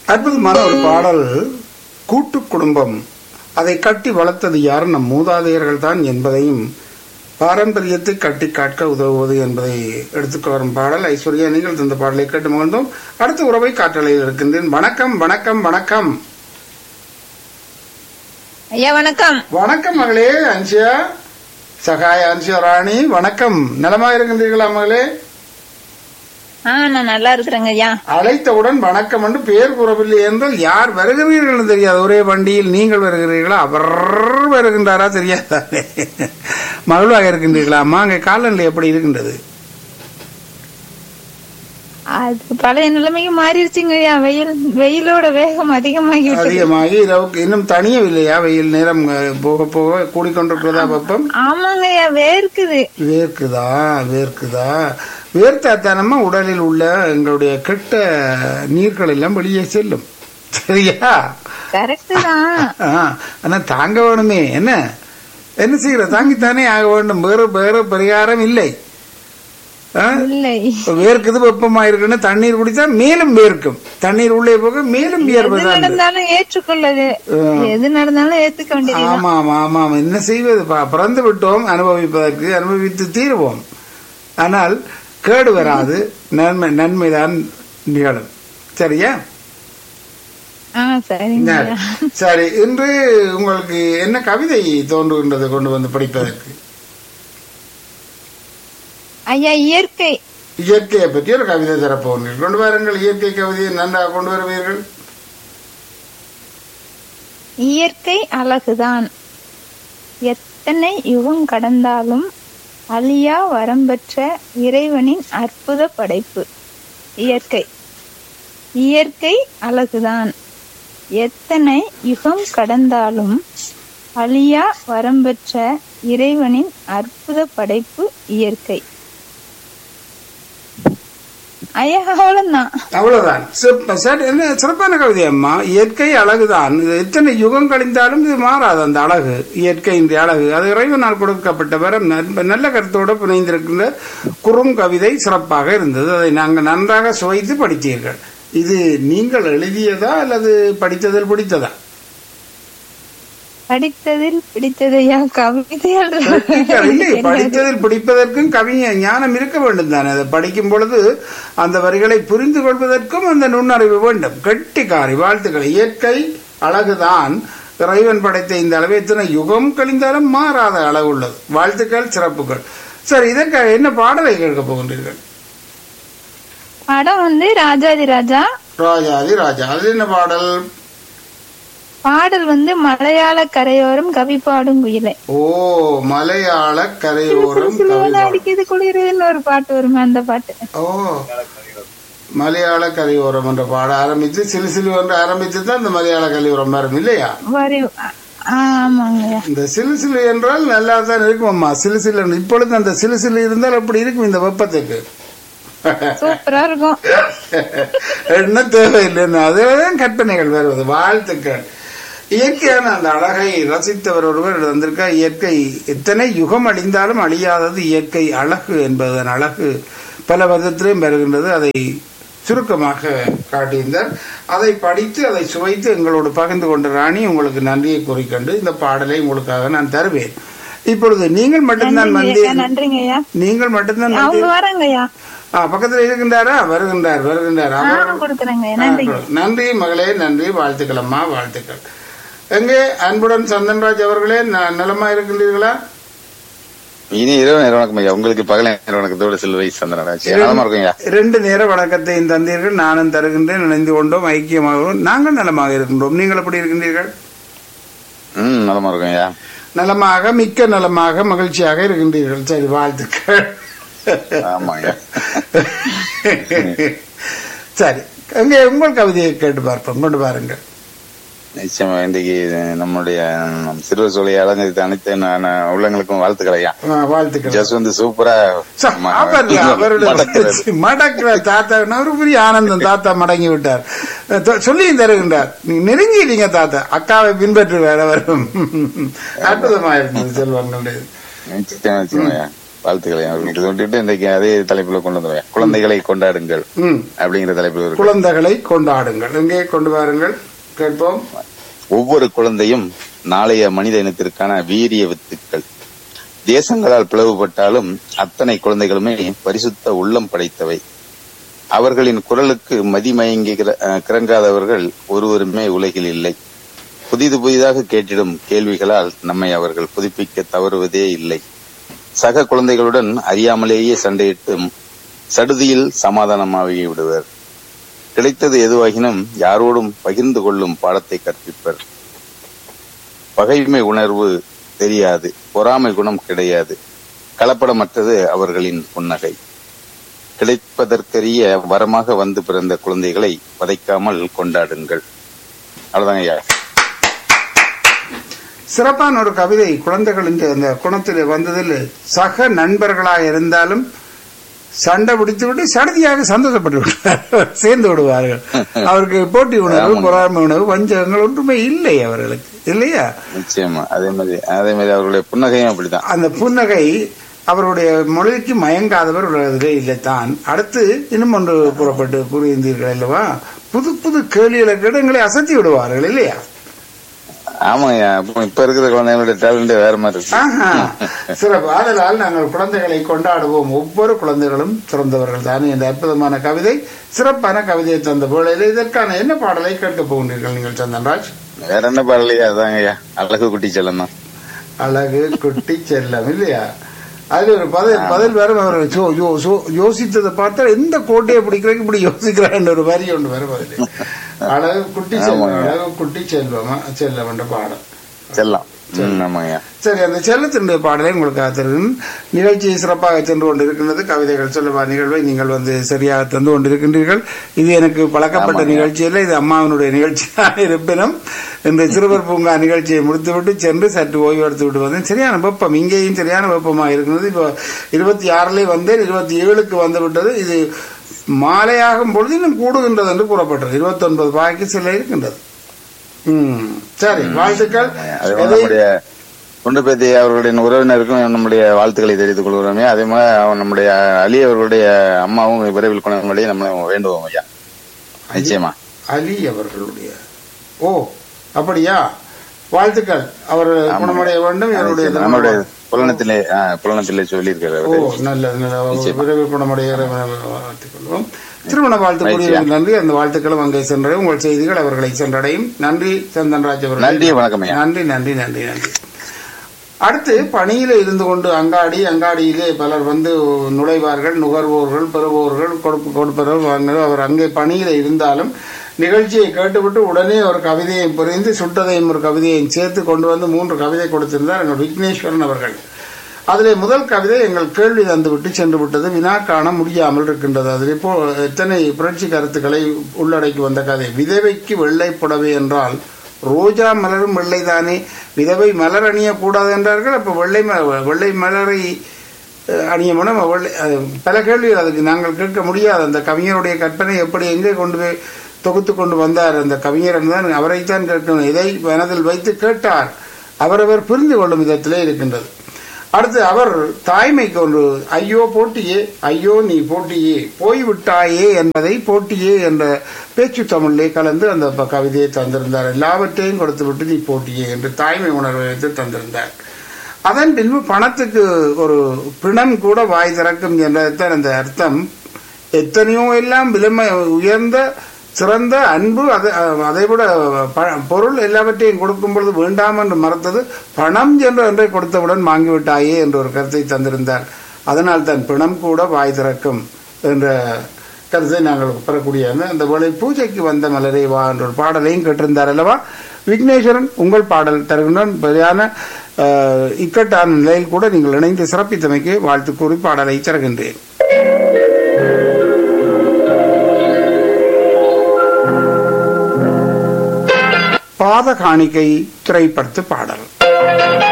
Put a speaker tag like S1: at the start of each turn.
S1: அற்புதமான ஒரு பாடல் கூட்டு குடும்பம் அதை கட்டி வளர்த்தது யார் நம் மூதாதையர்கள் தான் என்பதையும் பாரம்பரியத்தை கட்டி காட்க உதவுவது என்பதை எடுத்துக்கு வரும் பாடல் ஐஸ்வர்யா நீங்கள் தந்த பாடலை கேட்டு மகிழ்ந்தோம் அடுத்த உறவை காற்றலையில் இருக்கின்றேன் வணக்கம் வணக்கம் வணக்கம்
S2: ஐயா வணக்கம்
S1: வணக்கம் மகளே அன்சியா சகாய அன்சியா ராணி வணக்கம் நலமா இருக்கின்றீர்களா மகளே
S2: ஆ நான் நல்லா இருக்கிறேங்க ஐயா
S1: அழைத்தவுடன் வணக்கம் என்று பெயர் கூறவில்லை என்றால் யார் வருகிறீர்கள் என்று தெரியாது ஒரே வண்டியில் நீங்கள் வருகிறீர்களா அவர் வருகின்றாரா தெரியாதானே மகிழ்வாக இருக்கின்றீர்களா அம்மா அங்கே காலநிலை எப்படி இருக்கின்றது
S2: அது பழைய நிலைமைக்கு மாறிடுச்சுங்க ஐயா வெயில் வெயிலோட வேகம் அதிகமாகி விட்டது.
S1: அதிகமாகி இரவுக்கு இன்னும் தனியவில்லையா வெயில் நேரம் அஹ், போக போக கூடிக்கொண்டிருக்கிறதா வெப்பம்
S2: ஆமாங்க ஐயா வேர்க்குது
S1: வேர்க்குதா வேர்க்குதா வேர்த்தாத்தானமா உடலில் உள்ள எங்களுடைய கெட்ட நீர்கள் எல்லாம் வெளியே செல்லும் சரியா
S2: கரெக்ட் தான்
S1: ஆ, ஆனா தாங்க வேணுமே என்ன என்ன செய்யற தாங்கித்தானே ஆக வேண்டும் வேறு வேறு பரிகாரம் இல்லை ஆ?
S2: இல்லை
S1: இப்ப வேர்க்குது வெப்பமா இருக்குன்னு தண்ணீர் குடித்தா மேலும் வேர்க்கும் தண்ணீர் உள்ளே போக மேலும்
S2: எது
S1: வியர்வதான்
S2: நடந்தாலும் ஏற்றுக்கொள்ளது எது நடந்தாலும் ஏத்துக்க வேண்டியது
S1: ஆமா ஆமா ஆமா ஆமா. என்ன செய்வது பா- பிறந்து விட்டோம் அனுபவிப்பதற்கு அனுபவித்து தீருவோம் ஆனால் கேடு வராது நன்மை நன்மைதான் நிகழும் சரியா
S2: ஆ சரிங்க ஐயா
S1: சரி இன்று உங்களுக்கு என்ன கவிதை தோன்றுகின்றது கொண்டு வந்து படிப்பதற்கு
S2: ஐயா இயற்கை
S1: இயற்கையை பற்றி ஒரு கவிதை தரப்போகிறீர்கள் கொண்டு வாருங்கள் இயற்கை கவிதையை நன்றாக கொண்டு வருவீர்கள்
S2: இயற்கை அழகுதான் எத்தனை யுகம் கடந்தாலும் அழியா வரம்பெற்ற இறைவனின் அற்புத படைப்பு இயற்கை இயற்கை அழகுதான் எத்தனை யுகம் கடந்தாலும் அழியா வரம்பெற்ற இறைவனின் அற்புத படைப்பு இயற்கை ஐயா அவ்வளவுதான்
S1: அவ்வளவுதான் சிறப்ப- சரி, என்ன சிறப்பான கவிதை அம்மா இயற்கை அழகுதான் இது எத்தனை யுகம் கழிந்தாலும் இது மாறாது அந்த அழகு இயற்கையின் அழகு அது இறைவனால் கொடுக்கப்பட்ட வரம் ந- நல்ல கருத்தோடு புனைந்திருக்கின்ற குறும் கவிதை சிறப்பாக இருந்தது அதை நாங்கள் நன்றாக சுவைத்து படித்தீர்கள் இது நீங்கள் எழுதியதா அல்லது படித்ததில் பிடித்ததா
S2: படித்ததில் பிடித்ததையா கவிதை
S1: இல்லை படித்ததில் பிடிப்பதற்கும் கவிஞ ஞானம் இருக்க வேண்டும் தானே அதை படிக்கும் பொழுது அந்த வரிகளை புரிந்து கொள்வதற்கும் அந்த நுண்ணறிவு வேண்டும் கெட்டிக்காரி வாழ்த்துக்கள் இயற்கை அழகுதான் இறைவன் படைத்த இந்த அளவு எத்தனை யுகம் கழிந்தாலும் மாறாத அளவு உள்ளது வாழ்த்துக்கள் சிறப்புகள் சரி இதற்கு என்ன பாடலை கேட்க போகின்றீர்கள்
S2: படம் வந்து ராஜாதி ராஜா
S1: ராஜாதி ராஜா அது என்ன பாடல்
S2: பாடல் வந்து மலையாள கரையோரம் கவி பாடும் குயிலை
S1: ஓ மலையாள கரையோரம்
S2: சிலுவன
S1: கவிதை
S2: அடிக்குது குளிருதுன்னு ஒரு பாட்டு வருமே அந்த பாட்டு
S1: ஓ மலையாள கரையோரம் என்ற பாட ஆரம்பித்து சிலு சிலு என்று ஆரம்பித்து தான் இந்த மலையாள கரையோரம் வரும் இல்லையா
S2: வரி ஆமாங்க
S1: இந்த சிலு சிலு என்றால் நல்லா தான் இருக்கும் அம்மா சிலு சிலு என்று. இப்பொழுது அந்த சிலு சிலு இருந்தால் அப்படி இருக்கும் இந்த வெப்பத்துக்கு
S2: சூப்பரா இருக்கும்
S1: என்ன தேவையில்லைன்னு அதுதான் கற்பனைகள் வருவது வாழ்த்துக்கள் இயற்கையான அந்த அழகை ரசித்தவர் ஒருவர் வந்திருக்கா இயற்கை எத்தனை யுகம் அழிந்தாலும் அழியாதது இயற்கை அழகு என்பதன் அழகு பல விதத்திலும் வருகின்றது அதை சுருக்கமாக காட்டியிருந்தார் அதை படித்து அதை சுவைத்து எங்களோடு பகிர்ந்து கொண்ட ராணி உங்களுக்கு நன்றியை கூறிக்கொண்டு இந்த பாடலை உங்களுக்காக நான் தருவேன் இப்பொழுது நீங்கள் மட்டும்தான்
S2: நன்றிங்க ஐயா,
S1: வந்து
S2: நன்றிங்க ஐயா
S1: நீங்கள் மட்டும்தான்
S2: அவங்க
S1: வந்து
S2: வராங்க ஐயா
S1: ஆ, பக்கத்துல இருக்கின்றாரா வருகின்றார் வருகின்றார் அவர்
S2: நானும் கொடுக்குறேங்க ஐயா நன்றிங்க
S1: நன்றி மகளே நன்றி வாழ்த்துக்கள் அம்மா வாழ்த்துக்கள் எங்கே அன்புடன் சந்தன்ராஜ் அவர்களே ந- நலமா இருக்கின்றீர்களா
S3: இனி இரவு நேர வணக்கம் ஐயா உங்களுக்கு பகல் நேர வணக்கத்தோட சிலுவை சந்தனராஜ் நலமா இருக்கும் ஐயா
S1: ரெண்டு நேர வணக்கத்தையும் தந்தீர்கள் நானும் தருகின்றேன் இணைந்து கொண்டோம் ஐக்கியமாகவும் நாங்கள் நலமாக இருக்கின்றோம் நீங்கள் எப்படி இருக்கின்றீர்கள்
S3: ம் நலமா இருக்கும் ஐயா
S1: நலமாக மிக்க நலமாக மகிழ்ச்சியாக இருக்கின்றீர்கள் சரி வாழ்த்துக்கள்
S3: ஆமா ஐயா
S1: சரி எங்கே உங்கள் கவிதையை கேட்டு பார்ப்போம் கொண்டு பாருங்கள்
S3: நிச்சயமா இன்றைக்கு நம்முடைய நம் சிறுவர் சோலையை அலங்கரித்த அனைத்து ந- ந- உள்ளங்களுக்கும் வாழ்த்துக்கள் ஐயா
S1: ஆ, வாழ்த்துக்கள்
S3: ஜஸ் வந்து சூப்பரா
S1: ச,
S3: ம-
S1: அவரு- அவருடைய
S3: மடக்கிறது.
S1: மடக்கிற தாத்தா ஒரு பெரிய ஆனந்தம் தாத்தா மடங்கி விட்டார் தொ- சொல்லியும் தருகின்றார் நீ நெருங்கிட்டீங்க தாத்தா அக்காவை பின்பற்றுவார் அவரும் அற்புதமா இருந்தது செல்வங்களுடைய
S3: நிச்சயமா நிச்சயமா ஐயா வாழ்த்துக்களை அவர்களுக்கு சொல்லிட்டு இன்றைக்கு அதே தலைப்புல கொண்டு வந்துருவேன் குழந்தைகளை கொண்டாடுங்கள்
S1: ம்
S3: அப்படிங்கிற தலைப்புல இருக்கு
S1: குழந்தைகளை கொண்டாடுங்கள் எங்கே கொண்டு வாருங்கள் கேட்போம்
S3: ஒவ்வொரு குழந்தையும் நாளைய மனித இனத்திற்கான வீரிய வித்துக்கள் தேசங்களால் பிளவுபட்டாலும் அத்தனை குழந்தைகளுமே பரிசுத்த உள்ளம் படைத்தவை அவர்களின் குரலுக்கு மதிமயங்கி கிர- அஹ், கிறங்காதவர்கள் ஒருவருமே உலகில் இல்லை புதிது புதிதாக கேட்டிடும் கேள்விகளால் நம்மை அவர்கள் புதுப்பிக்க தவறுவதே இல்லை சக குழந்தைகளுடன் அறியாமலேயே சண்டையிட்டு சடுதியில் சமாதானமாகி விடுவர் கிடைத்தது எதுவாகினும் யாரோடும் பகிர்ந்து கொள்ளும் பாடத்தை கற்பிப்பர் பகைமை உணர்வு தெரியாது பொறாமை குணம் கிடையாது கலப்படமற்றது அவர்களின் புன்னகை கிடைப்பதற்கரிய வரமாக வந்து பிறந்த குழந்தைகளை வதைக்காமல் கொண்டாடுங்கள் அவ்வளவுதாங்க ஐயா
S1: சிறப்பான ஒரு கவிதை குழந்தைகளின் அந்த குணத்தில் வந்ததில் சக நண்பர்களாக இருந்தாலும் சண்டை பிடித்து விட்டு சடதியாக சந்தோஷப்பட்டு விடுவார்கள் சேர்ந்து விடுவார்கள் அவருக்கு போட்டி உணர்வு
S3: ஆமாங்க.
S1: பொறாமை உணர்வு வஞ்சகங்கள் ஒன்றுமே இல்லை அவர்களுக்கு இல்லையா
S3: நிச்சயமா அதே மாதிரி அதே மாதிரி அவர்களுடைய புன்னகையும் அப்படிதான்
S1: அந்த புன்னகை அவருடைய மொழிக்கு மயங்காதவர் உலகத்திலே இல்லை தான் அடுத்து இன்னும் ஒன்று புறப்பட்டு புரிந்தீர்கள் அல்லவா புது புது கேள்விகளை இடங்களை அசத்தி விடுவார்கள் இல்லையா
S3: ஆமாங்க அப்ப இப்ப இருக்கிற குழந்தைகளுடைய டேலண்டே வேற மாதிரி இருக்கு
S1: ஆஹா. சிறப்பு ஆதலால் நாங்கள் குழந்தைகளை கொண்டாடுவோம் ஒவ்வொரு குழந்தைகளும் சிறந்தவர்கள் தானே என்ற அற்புதமான கவிதை சிறப்பான கவிதையை தந்த வேளையில் இதற்கான என்ன பாடலை கேட்கப் போகின்றீர்கள் நீங்கள் சந்தன்ராஜ்
S3: வேற என்ன பாடலையா அதாங்க ஐயா அழகு குட்டி செல்லம் தான்
S1: அழகு குட்டி செல்லம் இல்லையா அதுல ஒரு பதில் பதில் வேற அவர் சோ- யோ- சோ- யோசித்ததை பார்த்தா எந்த கோட்டையை பிடிக்கிறதுக்கு இப்படி யோசிக்கிறான் ஒரு வரி ஒன்று வேற பதில் அழகு குட்டி செல்வம்
S3: ஆமாங்க.
S1: அழகு குட்டி செல்வமா செல்லம் என்ற பாடம்
S3: செல்லம் ம், ஆமாங்க
S1: சரி அந்த செல்லத்தினுடைய பாடலை உங்களுக்கு காத்திருக்கும் நிகழ்ச்சி சிறப்பாக சென்று கொண்டிருக்கின்றது கவிதைகள் சொல்லவா நிகழ்வை நீங்கள் வந்து சரியாக தந்து கொண்டிருக்கின்றீர்கள் இது எனக்கு பழக்கப்பட்ட
S3: ஆமாங்க.
S1: நிகழ்ச்சி இல்லை இது அம்மாவினுடைய நிகழ்ச்சியாக இருப்பினும் இந்த சிறுவர் பூங்கா நிகழ்ச்சியை முடித்துவிட்டு சென்று சற்று ஓய்வு எடுத்து விட்டு வந்தேன் சரியான வெப்பம் இங்கேயும் சரியான வெப்பமாக இருக்கிறது இப்போ இருபத்தி ஆறுலேயே வந்தேன் இருபத்தி ஏழுக்கு வந்து விட்டது இது மாலையாகும் பொழுது இன்னும் கூடுகின்றது என்று கூறப்பட்டது இருபத்தி ஒன்பது பாய்க்கு சில இருக்கின்றது ம் சரி வாழ்த்துக்கள்
S3: அது
S1: எதை-
S3: நம்முடைய குண்டு பேத்தி அவர்களுடைய உறவினருக்கும் நம்முடைய வாழ்த்துக்களை தெரிவித்துக் கொள்கிறோமே அதே மாதிரி அவன் நம்முடைய அலி அவர்களுடைய அம்மாவும் விரைவில் குணமடைய நம்ம வேண்டுவோம் ஐயா நிச்சயமா
S1: அலி அவர்களுடைய ஓ அப்படியா வாழ்த்துக்கள் அவர் குணமடைய வேண்டும் இவருடைய
S3: நிச்சயமா. நம்முடைய புலனத்திலே ஆ, புலனத்திலே சொல்லியிருக்காரு
S1: ஓ
S3: அவரு.
S1: நல்லது நல்லது
S3: நிச்சயமா.
S1: விரைவில் குணமடைய இறைவனை வாழ்த்திக் கொள்வோம் திருமண வாழ்த்து
S3: மகிழ்ச்சியா.
S1: கூறியவர்கள் நன்றி அந்த வாழ்த்துக்களும் அங்கே சென்றடையும் உங்கள் செய்திகள் அவர்களை சென்றடையும் நன்றி சந்தன்ராஜ் அவர்கள்
S3: நன்றி வணக்கம் ஐயா
S1: நன்றி நன்றி நன்றி நன்றி அடுத்து பணியில இருந்து கொண்டு அங்காடி அங்காடியிலே பலர் வந்து நுழைவார்கள் நுகர்வோர்கள் பெறுபவர்கள் கொடுப்பு கொடுப்பவர் வாங்குவர் அவர் அங்கே பணியில இருந்தாலும் நிகழ்ச்சியை கேட்டுவிட்டு உடனே ஒரு கவிதையை புரிந்து சுட்டதையும் ஒரு கவிதையையும் சேர்த்து கொண்டு வந்து மூன்று கவிதை கொடுத்திருந்தார் எங்கள் விக்னேஸ்வரன் அவர்கள் அதிலே முதல் கவிதை எங்கள் கேள்வி தந்துவிட்டு சென்று விட்டது வினா காண முடியாமல் இருக்கின்றது அதில் இப்போ எத்தனை புரட்சி கருத்துக்களை உள்ளடக்கி வந்த கதை விதவைக்கு வெள்ளை புடவை என்றால் ரோஜா மலரும் வெள்ளைதானே விதவை மலர் அணியக்கூடாது என்றார்கள் அப்போ வெள்ளை ம- வெள்ளை மலரை அஹ், அணியமுன்னா வெள்ளை அது பல கேள்விகள் அதுக்கு நாங்கள் கேட்க முடியாது அந்த கவிஞருடைய கற்பனை எப்படி எங்கே கொண்டு போய் தொகுத்து கொண்டு வந்தார் அந்த கவிஞர் தான் அவரைத்தான் கேட்கணும் இதை மனதில் வைத்து கேட்டார் அவரவர் புரிந்து கொள்ளும் விதத்திலே இருக்கின்றது அடுத்து அவர் தாய்மைக்கு ஒன்று ஐயோ போட்டியே ஐயோ நீ போட்டியே போய்விட்டாயே என்பதை போட்டியே என்ற பேச்சு தமிழிலே கலந்து அந்த ப- கவிதையை தந்திருந்தார் எல்லாவற்றையும் கொடுத்து விட்டு நீ போட்டியே என்று தாய்மை உணர்வை வைத்து தந்திருந்தார் அதன் பின்பு பணத்துக்கு ஒரு பிணம் கூட வாய் திறக்கும் என்றதான் அந்த அர்த்தம் எத்தனையோ எல்லாம் விலைமை உயர்ந்த சிறந்த அன்பு அதை அதை விட ப- பொருள் எல்லாவற்றையும் கொடுக்கும் பொழுது வேண்டாம் என்று மறுத்தது பணம் என்று ஒன்றை கொடுத்தவுடன் வாங்கிவிட்டாயே என்ற ஒரு கருத்தை தந்திருந்தார் அதனால் தான் பிணம் கூட வாய் திறக்கும் என்ற கருத்தை நாங்கள் பெறக்கூடிய அந்த- அந்த வேளை பூஜைக்கு வந்த மலரே வா என்ற ஒரு பாடலையும் கேட்டிருந்தார் அல்லவா விக்னேஸ்வரன் உங்கள் பாடல் தருகின்றான் சரியான அஹ், இக்கட்டான நிலையில் கூட நீங்கள் இணைந்து சிறப்பித்தமைக்கு வாழ்த்து கூறி பாடலை தருகின்றேன் பாத காணிக்கை திரைப்படத்து பாடல்